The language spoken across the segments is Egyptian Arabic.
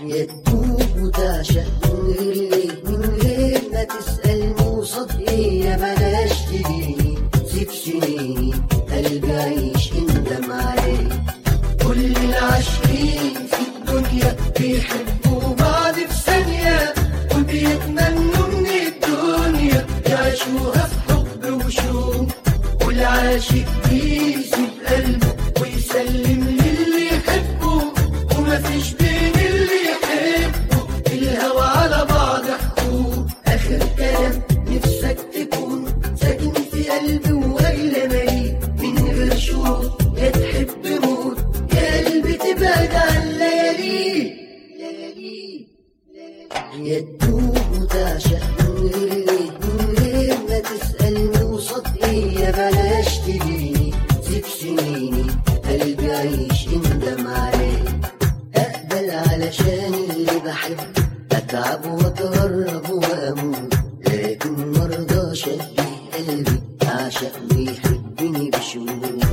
يا تدوب وتعشق من غير ليه من غير ما تسألني وصد ايه يا بلاش تجيني سيب سنيني قلبي عيش اندم عليه كل العاشقين في الدنيا بيحبوا بعض في ثانية وبيتمنوا من الدنيا يعيشوها في حب وشوق والعاشق بيسيب قلبه ويسلم للي يحبه ومفيش بين اللي يحبه الهوى على بعض حقوق آخر كلام نفسك تكون ساكن في قلبي وأجل مليء من غير شروط يا تحب موت يا قلبي تبعد عن ليالي ليالي يا تدوب وتعشق من غير ليه من غير ما تسألني وصد ايه يا بلاش تجيني سيب سنيني قلبي عيش اندم عليه اقبل علشان اللي بحبه اتعب واتغرب واموت لكن مرضاش ادي قلبي اعشق ويحبني بشموت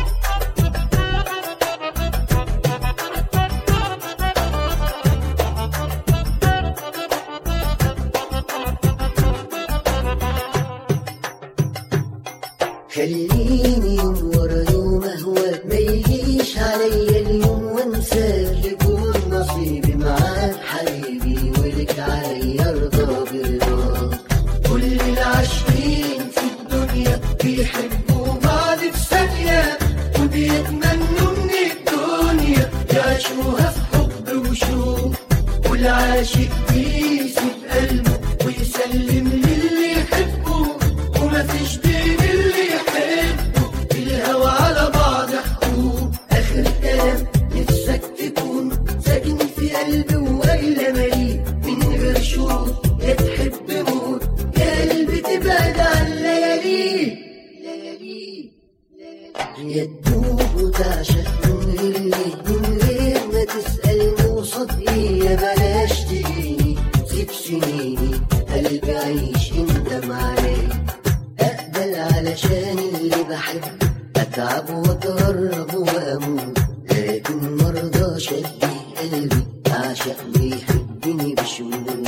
خليني يوم ورا يوم اهواك ما يجيش عليا اليوم وانساك يكون نصيبي معاك حبيبي ولك عليا ارضى برضاك كل العاشقين في الدنيا بيحبوا بعض في ثانية وبيتمنوا من الدنيا يعيشوها في حب وشوق والعاشق بيسيب قلبه ويسلم للي يحبه ومفيش بين اللي يحبه الهوى على بعض حقوق آخر كلام نفسك تكون ساكن في قلبي وأجل مليء من غير شروط يا تحب موت يا قلبي تبعد عن ليالي ليالي يا تدوب وتعشق من غير ليه من غير ما تسألني وصد ايه يا بلاش تجيني سيب سنيني قلبي عيش اندم عليه اقبل علشان اللي بحبه اتعب واتغرب واموت لكن مرضاش ادي قلبي اعشق ويحبني بشموت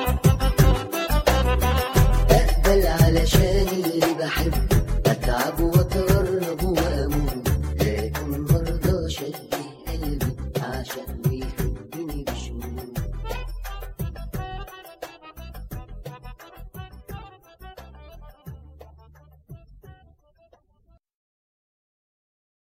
اقبل علشان اللي بحبه اتعب